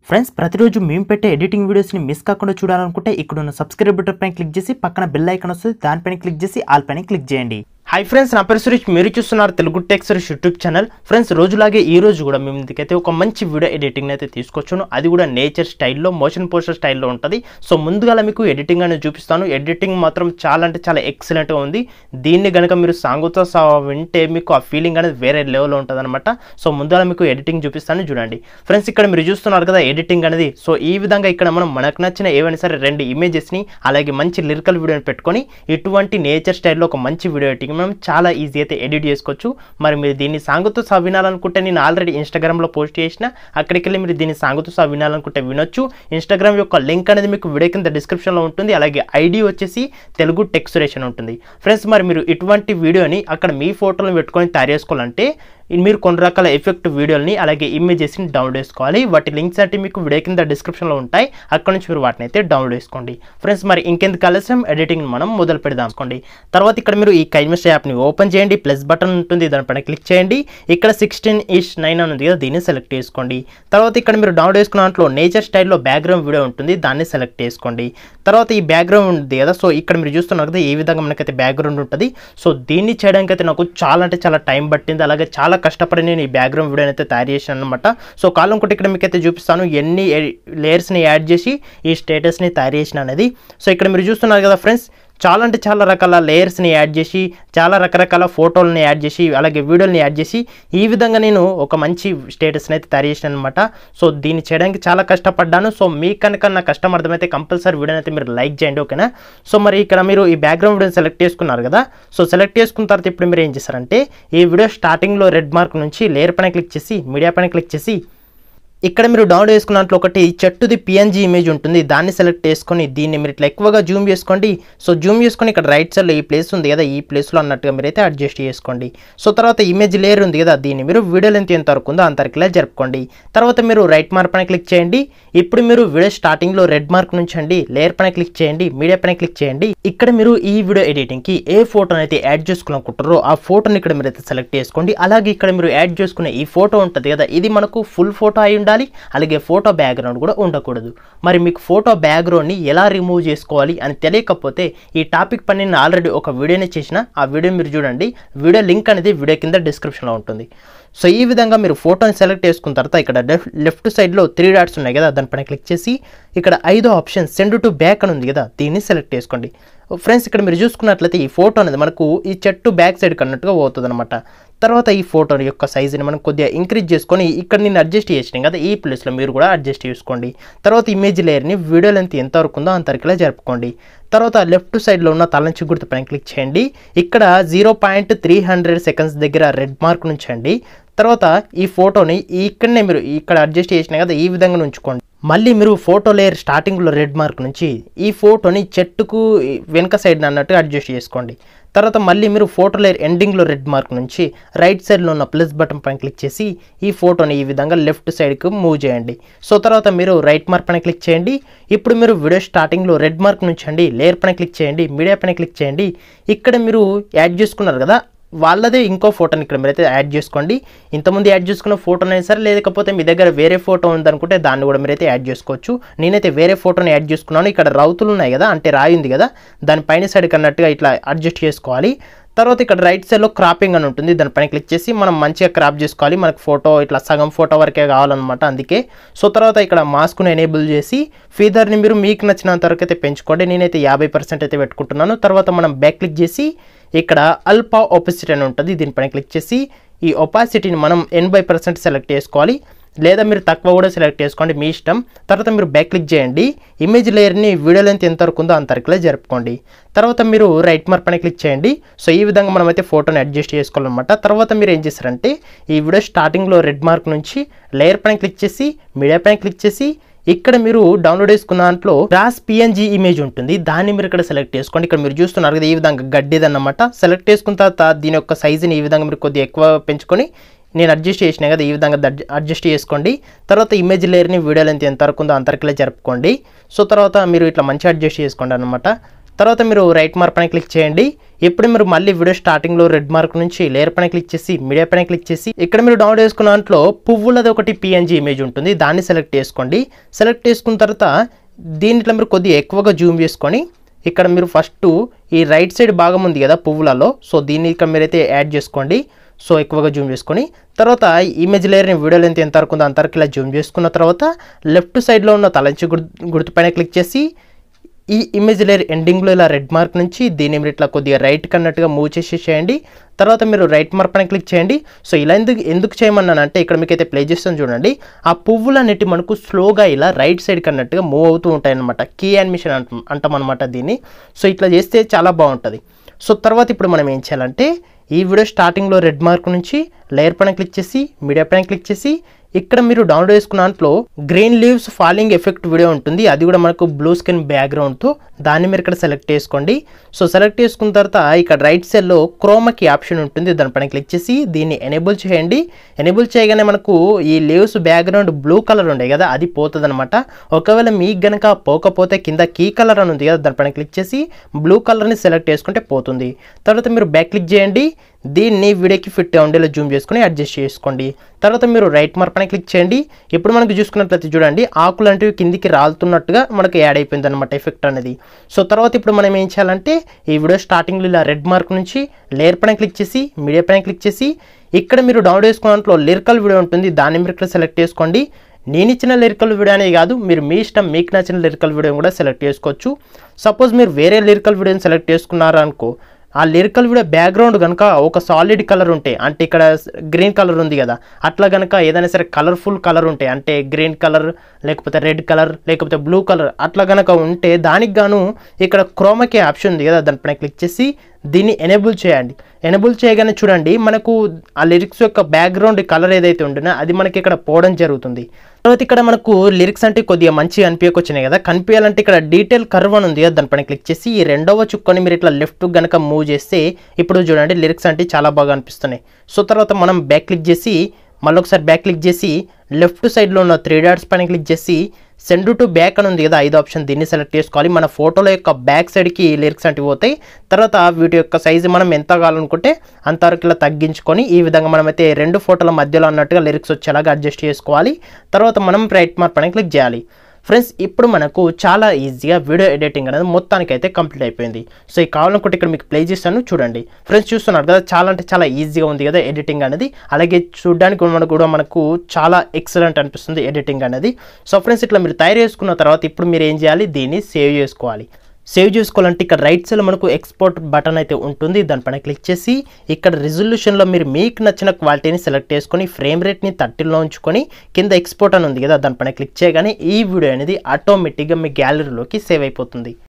friends ప్రతిరోజు మేము పెట్టే ఎడిటింగ్ వీడియోస్ని మిస్ కాకుండా చూడాలనుకుంటే ఇక్కడ ఉన్న సబ్స్క్రైబ్ బటన్ పైన క్లిక్ చేసి పక్కన బెల్ ఐకాన్ వస్తుంది దానిపైన క్లిక్ చేసి ఆల్ పైన క్లిక్ చేయండి హాయ్ ఫ్రెండ్స్ నా పేరు సురేష్ మీరు చూస్తున్నారు Telugu tech Suresh YouTube channel friends రోజులాగే ఈ రోజు కూడా మేము ముందుకైతే ఒక మంచి వీడియో ఎడిటింగ్ అయితే తీసుకొచ్చాను అది కూడా నేచర్ స్టైల్లో మోషన్ పోస్టర్ స్టైల్లో ఉంటుంది సో ముందుగా మీకు ఎడిటింగ్ అనేది చూపిస్తాను ఎడిటింగ్ మాత్రం చాలా అంటే చాలా ఎక్సలెంట్గా ఉంది దీన్ని కనుక మీరు సాంగుతో సహా వింటే మీకు ఆ ఫీలింగ్ అనేది వేరే లెవెల్లో ఉంటుంది అనమాట సో ముందుగా మీకు ఎడిటింగ్ చూపిస్తాను చూడండి ఫ్రెండ్స్ ఇక్కడ మీరు చూస్తున్నారు కదా ఎడిటింగ్ అనేది సో ఈ విధంగా ఇక్కడ మనం మనకు నచ్చిన ఏవైనా సరే రెండు ఇమేజెస్ని అలాగే మంచి లిరికల్ వీడియోని పెట్టుకొని ఇటువంటి నేచర్ స్టైల్లో ఒక మంచి వీడియో ఎడిటింగ్ మనం చాలా ఈజీ అయితే ఎడిట్ చేసుకోవచ్చు మరి మీరు దీన్ని సాంగుతో సహా వినాలనుకుంటే నేను ఆల్రెడీ ఇన్స్టాగ్రామ్లో పోస్ట్ చేసిన అక్కడికి వెళ్ళి మీరు దీన్ని సాంగుతో సహా వినాలనుకుంటే వినొచ్చు ఇన్స్టాగ్రామ్ యొక్క లింక్ అనేది మీకు వీడియో కింద డిస్క్రిప్షన్లో ఉంటుంది అలాగే ఐడి వచ్చేసి తెలుగు టెక్సురేషన్ ఉంటుంది ఫ్రెండ్స్ మరి మీరు ఇటువంటి వీడియోని అక్కడ మీ ఫోటోలను పెట్టుకొని తయారు చేసుకోవాలంటే మీరు కొన్ని రకాల ఎఫెక్ట్ వీడియోలని అలాగే ఇమేజెస్ని డౌన్లోడ్ చేసుకోవాలి వాటి లింక్స్ అంటే మీకు వీడియో కింద డిస్క్రిప్షన్లో ఉంటాయి అక్కడ నుంచి మీరు వాటిని అయితే డౌన్లోడ్ చేసుకోండి ఫ్రెండ్స్ మరి ఇంకెందుకు ఆలస్యం ఎడిటింగ్ మనం మొదలు పెడదాం అనుకోండి తర్వాత ఇక్కడ మీరు ఈ కైమస్ యాప్ని ఓపెన్ చేయండి ప్లస్ బటన్ ఉంటుంది దానిపైన క్లిక్ చేయండి ఇక్కడ సిక్స్టీన్ ఇష్ నైన్ అని ఉంది కదా దీన్ని సెలెక్ట్ చేసుకోండి తర్వాత ఇక్కడ మీరు డౌన్లోడ్ చేసుకున్న దాంట్లో నేచర్ స్టైల్లో బ్యాక్గ్రౌండ్ వీడియో ఉంటుంది దాన్ని సెలెక్ట్ చేసుకోండి తర్వాత ఈ బ్యాక్గ్రౌండ్ ఉంది కదా సో ఇక్కడ మీరు చూస్తున్నారు కదా ఏ విధంగా మనకైతే బ్యాక్గ్రౌండ్ ఉంటుంది సో దీన్ని చేయడానికి అయితే నాకు చాలా అంటే చాలా టైం పట్టింది అలాగే చాలా కష్టపడి నేను ఈ బ్యాక్గ్రౌండ్ వీడియోని అయితే తయారు చేశాను అనమాట సో కాలం కొట్టి ఇక్కడ మీకు అయితే చూపిస్తాను ఎన్ని లేయర్స్ని యాడ్ చేసి ఈ స్టేటస్ని తయారు చేసిన అనేది సో ఇక్కడ మీరు చూస్తున్నారు కదా ఫ్రెండ్స్ చాలా అంటే చాలా రకాల లేయర్స్ని యాడ్ చేసి చాలా రకరకాల ఫోటోలని యాడ్ చేసి అలాగే వీడియోని యాడ్ చేసి ఈ విధంగా నేను ఒక మంచి స్టేటస్ని అయితే తయారు చేశాను అనమాట సో దీన్ని చేయడానికి చాలా కష్టపడ్డాను సో మీకు కనుక నా కష్టం అర్థమైతే కంపల్సరీ వీడియోని అయితే మీరు లైక్ చేయండి ఓకేనా సో మరి ఇక్కడ మీరు ఈ బ్యాక్గ్రౌండ్ వీడియోని సెలెక్ట్ చేసుకున్నారు కదా సో సెలెక్ట్ చేసుకున్న తర్వాత ఇప్పుడు మీరు ఏం చేస్తారంటే ఈ వీడియో స్టార్టింగ్లో రెడ్ మార్క్ నుంచి లేయర్ పైన క్లిక్ చేసి మీడియా పైన క్లిక్ చేసి ఇక్కడ మీరు డౌన్లోడ్ చేసుకున్నట్లు ఒకటి చెట్టుది పిఎన్జీ ఇమేజ్ ఉంటుంది దాన్ని సెలెక్ట్ చేసుకొని దీన్ని మీరు ఇట్లా ఎక్కువగా జూమ్ చేసుకోండి సో జూమ్ చేసుకొని ఇక్కడ రైట్ సైడ్లో ఈ ప్లేస్ ఉంది కదా ఈ ప్లేస్లో అన్నట్టుగా మీరైతే అడ్జస్ట్ చేసుకోండి సో తర్వాత ఇమేజ్ లేయర్ ఉంది కదా దీన్ని మీరు వీడియో లెంత్ ఎంత వరకు ఉందో అంతరికిలా జరుపుకోండి తర్వాత మీరు రైట్ మార్క్ పైన క్లిక్ చేయండి ఇప్పుడు మీరు వీడియో స్టార్టింగ్లో రెడ్ మార్క్ నుంచి అండి లేయర్ పైన క్లిక్ చేయండి మీడియా పైన క్లిక్ చేయండి ఇక్కడ మీరు ఈ వీడియో ఎడిటింగ్కి ఏ ఫోటోని అయితే యాడ్ చేసుకోవాలనుకుంటారో ఆ ఫోటోని ఇక్కడ మీరు అయితే సెలెక్ట్ చేసుకోండి అలాగే ఇక్కడ మీరు యాడ్ చేసుకునే ఈ ఫోటో ఉంటుంది కదా ఇది మనకు ఫుల్ ఫోటో అయి ఉండాలి అలాగే ఫోటో బ్యాక్గ్రౌండ్ కూడా ఉండకూడదు మరి మీకు ఫోటో బ్యాక్గ్రౌండ్ని ఎలా రిమూవ్ చేసుకోవాలి అని తెలియకపోతే ఈ టాపిక్ పని నేను ఆల్రెడీ ఒక వీడియోని చేసిన ఆ వీడియో మీరు చూడండి వీడియో లింక్ అనేది వీడియో కింద డిస్క్రిప్షన్లో ఉంటుంది సో ఈ విధంగా మీరు ఫోటోని సెలెక్ట్ చేసుకున్న తర్వాత ఇక్కడ లెఫ్ట్ సైడ్లో త్రీ డాట్స్ ఉన్నాయి కదా దానిపైన క్లిక్ చేసి ఇక్కడ ఐదో ఆప్షన్ సెండ్ టు బ్యాక్ అని ఉంది కదా దీన్ని సెలెక్ట్ చేసుకోండి ఫ్రెండ్స్ ఇక్కడ మీరు చూసుకున్నట్లయితే ఈ ఫోటో అనేది మనకు ఈ చెట్టు బ్యాక్ సైడ్ కన్నట్టుగా పోతుంది అనమాట తర్వాత ఈ ఫోటో యొక్క సైజుని మనం కొద్దిగా ఇంక్రీజ్ చేసుకొని ఇక్కడ నేను అడ్జస్ట్ చేసినాం కదా ఈ ప్లేస్లో మీరు కూడా అడ్జస్ట్ చేసుకోండి తర్వాత ఇమేజ్ లేయర్ని వీడియో లెంత్ ఎంత వరకు ఉందో అంతవరకులా జరుపుకోండి తర్వాత లెఫ్ట్ సైడ్లో ఉన్న తలంచి గుర్తు పైన క్లిక్ చేయండి ఇక్కడ zero point three hundred seconds దగ్గర రెడ్ మార్క్ నుంచండి తర్వాత ఈ ఫోటోని ఇక్కడనే మీరు ఇక్కడ అడ్జస్ట్ చేసినా కదా ఈ విధంగా ఉంచుకోండి మళ్ళీ మీరు ఫోటో లేయర్ స్టార్టింగ్లో రెడ్ మార్క్ నుంచి ఈ ఫోటోని చెట్టుకు వెనక సైడ్ అన్నట్టు అడ్జస్ట్ చేసుకోండి తర్వాత మళ్ళీ మీరు ఫోటో లేయర్ ఎండింగ్లో రెడ్ మార్క్ నుంచి రైట్ సైడ్లో ఉన్న ప్లస్ బటన్ పైన క్లిక్ చేసి ఈ ఫోటోని ఈ విధంగా లెఫ్ట్ సైడ్కి మూవ్ చేయండి సో తర్వాత మీరు రైట్ మార్క్ పైన క్లిక్ చేయండి ఇప్పుడు మీరు వీడియో స్టార్టింగ్లో రెడ్ మార్క్ నుంచి అండి లేయర్ పైన క్లిక్ చేయండి మీడియా పైన క్లిక్ చేయండి ఇక్కడ మీరు యాడ్ చేసుకున్నారు కదా వాళ్ళదే ఇంకో ఫోటోని ఇక్కడ మీరైతే యాడ్ చేసుకోండి ఇంతకుముందు యాడ్ చేసుకున్న ఫోటోనైనా సరే లేకపోతే మీ దగ్గర వేరే ఫోటో ఉందనుకుంటే దాన్ని కూడా మీరైతే యాడ్ చేసుకోవచ్చు నేనైతే వేరే ఫోటోని యాడ్ చేసుకున్నాను ఇక్కడ రౌతులు ఉన్నాయి కదా అంటే రాయి ఉంది కదా దాని పైన సైడ్ కన్నట్టుగా ఇట్లా అడ్జస్ట్ చేసుకోవాలి తర్వాత ఇక్కడ రైట్ సైడ్లో క్రాపింగ్ అని ఉంటుంది దానిపైన క్లిక్ చేసి మనం మంచిగా క్రాప్ చేసుకోవాలి మనకు ఫోటో ఇట్లా సగం ఫోటో వరకే కావాలన్నమాట అందుకే సో తర్వాత ఇక్కడ మాస్క్ను ఎనేబుల్ చేసి ఫీదర్ని మీరు మీకు నచ్చినంత వరకు అయితే పెంచుకోండి నేనైతే యాభై పర్సెంట్ అయితే పెట్టుకుంటున్నాను తర్వాత మనం బ్యాక్ క్లిక్ చేసి ఇక్కడ అల్పా ఒపాసిటీ అని ఉంటుంది దీనిపైన క్లిక్ చేసి ఈ ఒపాసిటీని మనం ఎనభై పర్సెంట్ సెలెక్ట్ చేసుకోవాలి లేదా మీరు తక్కువ కూడా సెలెక్ట్ చేసుకోండి మీ ఇష్టం తర్వాత మీరు బ్యాక్ క్లిక్ చేయండి ఇమేజ్ లేయర్ని వీడియో లెంత్ ఎంత వరకు ఉందో అంతవరకులో జరుపుకోండి తర్వాత మీరు రైట్ మార్క్ పైన క్లిక్ చేయండి సో ఈ విధంగా మనం అయితే ఫోటోని అడ్జస్ట్ చేసుకోవాలన్నమాట తర్వాత మీరు ఏం చేస్తారంటే ఈ వీడియో స్టార్టింగ్లో రెడ్ మార్క్ నుంచి లేయర్ పైన క్లిక్ చేసి మీడియా పైన క్లిక్ చేసి ఇక్కడ మీరు డౌన్లోడ్ చేసుకున్న దాంట్లో రాస్ పిఎన్జీ ఇమేజ్ ఉంటుంది దాన్ని మీరు ఇక్కడ సెలెక్ట్ చేసుకోండి ఇక్కడ మీరు చూస్తున్నారు కదా ఈ విధంగా గడ్డిది అన్నమాట సెలెక్ట్ చేసుకున్న తర్వాత దీని యొక్క సైజుని ఈ విధంగా మీరు కొద్దిగా ఎక్కువ పెంచుకొని నేను అడ్జస్ట్ చేసినా కదా ఈ విధంగా అడ్జస్ట్ చేసుకోండి తర్వాత ఇమేజ్ లేయర్ని వీడియో లెంత్ ఎంత వరకు ఉందో అంతవరకులే జరుపుకోండి సో తర్వాత మీరు ఇట్లా మంచిగా అడ్జస్ట్ చేసుకోండి అనమాట తర్వాత మీరు రైట్ మార్క్ పైన క్లిక్ చేయండి ఇప్పుడు మీరు మళ్ళీ వీడియో స్టార్టింగ్లో రెడ్ మార్క్ నుంచి లేయర్ పైన క్లిక్ చేసి మీడియా పైన క్లిక్ చేసి ఇక్కడ మీరు డౌన్లోడ్ చేసుకున్న దాంట్లో పువ్వులది ఒకటి పిఎన్జీ ఇమేజ్ ఉంటుంది దాన్ని సెలెక్ట్ చేసుకోండి సెలెక్ట్ చేసుకున్న తర్వాత దీంట్లో మీరు కొద్దిగా ఎక్కువగా జూమ్ చేసుకొని ఇక్కడ మీరు ఫస్ట్ ఈ రైట్ సైడ్ భాగం ఉంది కదా పువ్వులలో సో దీన్ని ఇక్కడ మీరైతే యాడ్ చేసుకోండి సో ఎక్కువగా జూమ్ చేసుకొని తర్వాత ఇమేజ్ లేయర్ని వీడియో లెంత్ ఎంత వరకు ఉందో అంతవరకు ఇలా జూమ్ చేసుకున్న తర్వాత లెఫ్ట్ సైడ్లో ఉన్న తలంచి గుర్తు గుర్తు పైన క్లిక్ చేసి ఈ ఇమేజ్ లేయర్ ఎండింగ్లో ఇలా రెడ్ మార్క్ నుంచి దీన్ని మీరు ఇట్లా కొద్దిగా రైట్ కన్నట్టుగా మూవ్ చేసి చేయండి తర్వాత మీరు రైట్ మార్క్ పైన క్లిక్ చేయండి సో ఇలా ఎందుకు ఎందుకు చేయమన్నానంటే ఇక్కడ మీకు అయితే ప్లే చేస్తాను చూడండి ఆ పువ్వులు అనేటి మనకు స్లోగా ఇలా రైట్ సైడ్ కన్నట్టుగా మూవ్ అవుతూ ఉంటాయి అనమాట కీ యానిమేషన్ అంటాం అంటాం అనమాట దీన్ని సో ఇట్లా చేస్తే చాలా బాగుంటుంది సో తర్వాత ఇప్పుడు మనం ఏం చేయాలంటే ఈ వీడియో స్టార్టింగ్లో రెడ్ మార్క్ నుంచి లేయర్ పైన క్లిక్ చేసి మీడియా పైన క్లిక్ చేసి ఇక్కడ మీరు డౌన్లోడ్ చేసుకున్న దాంట్లో green leaves falling effect video ఉంటుంది అది కూడా మనకు బ్లూ స్కిన్ బ్యాక్గ్రౌండ్తో దాన్ని మీరు ఇక్కడ సెలెక్ట్ చేసుకోండి సో సెలెక్ట్ చేసుకున్న తర్వాత ఇక్కడ రైట్ సైడ్లో క్రోమకి ఆప్షన్ ఉంటుంది దానిపైన క్లిక్ చేసి దీన్ని ఎనేబుల్ చేయండి ఎనేబుల్ చేయగానే మనకు ఈ లీవ్స్ బ్యాక్గ్రౌండ్ బ్లూ కలర్ ఉండే కదా అది పోతుంది అనమాట ఒకవేళ మీకు గనక పోకపోతే కింద కీ కలర్ అని ఉంది కదా దానిపైన క్లిక్ చేసి బ్లూ కలర్ని సెలెక్ట్ చేసుకుంటే పోతుంది తర్వాత మీరు బ్యాక్ క్లిక్ చేయండి దీన్ని వీడియోకి ఫిట్ ఉండేలా జూమ్ చేసుకొని అడ్జస్ట్ చేసుకోండి తర్వాత మీరు రైట్ మార్క్ పైన క్లిక్ చేయండి ఇప్పుడు మనకు చూసుకున్నట్లయితే చూడండి ఆకులు అంటే కిందికి రాలుతున్నట్టుగా మనకు యాడ్ అయిపోయింది అనమాట ఎఫెక్ట్ అనేది సో తర్వాత ఇప్పుడు మనం ఏం చేయాలంటే ఈ వీడియో స్టార్టింగ్లో ఇలా రెడ్ మార్క్ నుంచి లేయర్ పైన క్లిక్ చేసి మీడియా పైన క్లిక్ చేసి ఇక్కడ మీరు డౌన్లోడ్ చేసుకున్న దాంట్లో లిరికల్ వీడియో ఉంటుంది దాన్ని మీరు ఇక్కడ సెలెక్ట్ చేసుకోండి నేను ఇచ్చిన లిరికల్ వీడియో అనేది కాదు మీరు మీ ఇష్టం మీకు నచ్చిన లిరికల్ వీడియో కూడా సెలెక్ట్ చేసుకోవచ్చు సపోజ్ మీరు వేరే లిరికల్ వీడియోని సెలెక్ట్ చేసుకున్నారు అనుకో ఆ లిరికల్ వీడియో బ్యాక్గ్రౌండ్ కనుక ఒక సాలిడ్ కలర్ ఉంటే అంటే ఇక్కడ గ్రీన్ కలర్ ఉంది కదా అట్లా కనుక ఏదైనా సరే కలర్ఫుల్ కలర్ ఉంటాయి అంటే గ్రీన్ కలర్ లేకపోతే రెడ్ కలర్ లేకపోతే బ్లూ కలర్ అట్లా కనుక ఉంటే దానికి గాను ఇక్కడ క్రోమకే ఆప్షన్ ఉంది కదా దానిపైన క్లిక్ చేసి దీన్ని ఎనేబుల్ చేయండి ఎనేబుల్ చేయగానే చూడండి మనకు ఆ లిరిక్స్ యొక్క బ్యాక్గ్రౌండ్ కలర్ ఏదైతే ఉంటుందో అది మనకి ఇక్కడ పోవడం జరుగుతుంది తర్వాత ఇక్కడ మనకు లిరిక్స్ అంటే కొద్దిగా మంచిగా కనిపించకొచ్చినాయి కదా కనిపించాలంటే ఇక్కడ డీటెయిల్ కర్వ్ అని ఉంది కదా దానిపైన క్లిక్ చేసి ఈ రెండవ చుక్కని మీరు ఇట్లా లెఫ్ట్ గనక మూవ్ చేస్తే ఇప్పుడు చూడండి లిరిక్స్ అంటే చాలా బాగా అనిపిస్తున్నాయి సో తర్వాత మనం బ్యాక్ క్లిక్ చేసి మళ్ళీ ఒకసారి బ్యాక్ క్లిక్ చేసి లెఫ్ట్ సైడ్లో ఉన్న త్రీ డాట్స్ పైన క్లిక్ చేసి సెండ్ టు బ్యాక్ అని ఉంది కదా ఐదు ఆప్షన్ దీన్ని సెలెక్ట్ చేసుకోవాలి మన ఫోటోల యొక్క బ్యాక్ సైడ్కి లిరిక్స్ అంటే పోతాయి తర్వాత వీటి యొక్క సైజు మనం ఎంత కావాలనుకుంటే అంతవరకు ఇలా తగ్గించుకొని ఈ విధంగా మనమైతే రెండు ఫోటోల మధ్యలో అన్నట్టుగా లిరిక్స్ వచ్చేలాగా అడ్జస్ట్ చేసుకోవాలి తర్వాత మనం రైట్ మార్క్ పైన క్లిక్ చేయాలి ఫ్రెండ్స్ ఇప్పుడు మనకు చాలా ఈజీగా వీడియో ఎడిటింగ్ అనేది మొత్తానికి అయితే కంప్లీట్ అయిపోయింది సో ఈ కావాలనుకుంటే ఇక్కడ మీకు ప్లే చేస్తాను చూడండి ఫ్రెండ్స్ చూస్తున్నారు కదా చాలా అంటే చాలా ఈజీగా ఉంది కదా ఎడిటింగ్ అనేది అలాగే చూడడానికి మనకు కూడా మనకు చాలా ఎక్సలెంట్ అనిపిస్తుంది ఎడిటింగ్ అనేది సో ఫ్రెండ్స్ ఇట్లా మీరు తయారు చేసుకున్న తర్వాత ఇప్పుడు మీరు ఏం చేయాలి దీన్ని సేవ్ చేసుకోవాలి సేవ్ చేసుకోవాలంటే ఇక్కడ రైట్ సైడ్ మనకు ఎక్స్పోర్ట్ బటన్ అయితే ఉంటుంది దానిపైన క్లిక్ చేసి ఇక్కడ రిజల్యూషన్లో మీరు మీకు నచ్చిన క్వాలిటీని సెలెక్ట్ చేసుకొని ఫ్రేమ్ రేట్ని థర్టీలో ఉంచుకొని కింద ఎక్స్పోర్ట్ అని ఉంది కదా దానిపైన క్లిక్ చేయగానే ఈ వీడియో అనేది ఆటోమేటిక్గా మీ గ్యాలరీలోకి సేవ్ అయిపోతుంది